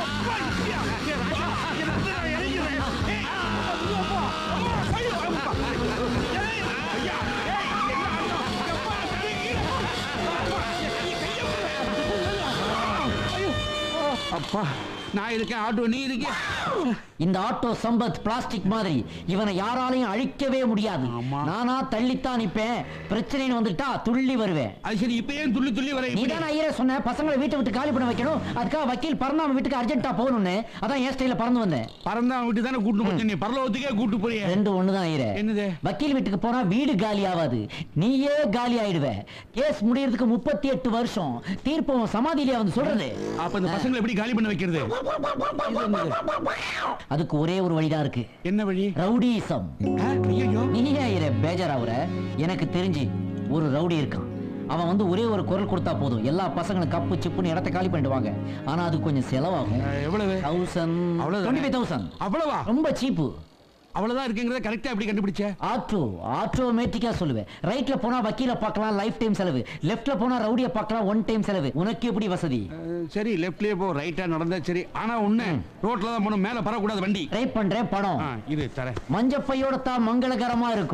அப்பா நான் இருக்கேன் ஆட்டோ நீ இருக்கியா இந்த ஆட்டோ சம்பத் பிளாஸ்டிக் மாதிரி இவனை யாராலையும் அழிக்கவே முடியாது ஆமா. நானா தள்ளித்தான் நிப்பேன் பிரச்சனைன்னு வந்துட்டா துள்ளி வருவேன் அது சரி இப்ப ஏன் துள்ளி துள்ளி வர நீ தானே ஐயரே சொன்ன பசங்களை வீட்டை விட்டு காலி பண்ண வைக்கணும் அதுக்காக வக்கீல் பரந்தாம வீட்டுக்கு அர்ஜென்ட்டா போகணும்னு அதான் என் ஸ்டைல பறந்து வந்தேன் பறந்தான் விட்டு தானே கூட்டு போச்சு நீ பரலோகத்துக்கே கூட்டு போறிய ரெண்டு ஒண்ணுதான் ஐயரே என்னது? வக்கீல் வீட்டுக்கு போனா வீடு காலி ஆகாது நீயே காலி ஆயிடுவ கேஸ் முடியறதுக்கு முப்பத்தி எட்டு வருஷம் தீர்ப்பு உன் சமாதியிலே வந்து சொல்றது அப்ப இந்த பசங்களை எப்படி காலி பண்ண வைக்கிறது இது என்னது? அதுக்கு ஒரே ஒரு வழிதான் இருக்கு என்ன வழி ரவுடிசம் ஆ, ஐயையோ. நீ ஏன் ஐயரே பேஜாராவுற எனக்கு தெரிஞ்சு ஒரு ரவுடி இருக்கான் அவன் வந்து ஒரே ஒரு குரல் கொடுத்தா போதும் எல்லா பசங்களும் கப்பு சிப்புன்னு இடத்த காலி பண்ணிடுவாங்க ஆனா அது கொஞ்சம் செலவாகும் ஆ, எவ்வளவு தௌசண்ட் அவ்வளவுதானே? டுவெண்ட்டி ஃபைவ் தௌசண்ட் அவ்வளவா ரொம்ப சீப்பு அவ்வளவுதான் இருக்குங்கிறத கரெக்டா எப்படி கண்டுபிடிச்ச ஆட்டோ ஆட்டோமேட்டிக்கா சொல்லுவேன் ரைட்ல போனா வக்கீல பார்க்கலாம் லைஃப் டைம் செலவு லெஃப்ட்ல போனா ரவுடிய பார்க்கலாம் ஒன் டைம் செலவு உனக்கு எப்படி வசதி அஹ், சரி லெஃப்ட்லயே போ ரைட்டா நடந்தா சரி ஆனா ஒண்ணு ரோட்ல தான் போகணும் மேல பறக்கூடாது வண்டி ட்ரை பண்றேன் படம் ஆ, இரு தரேன் மஞ்சப்பையோட தான் மங்களகரமா இருக்கும்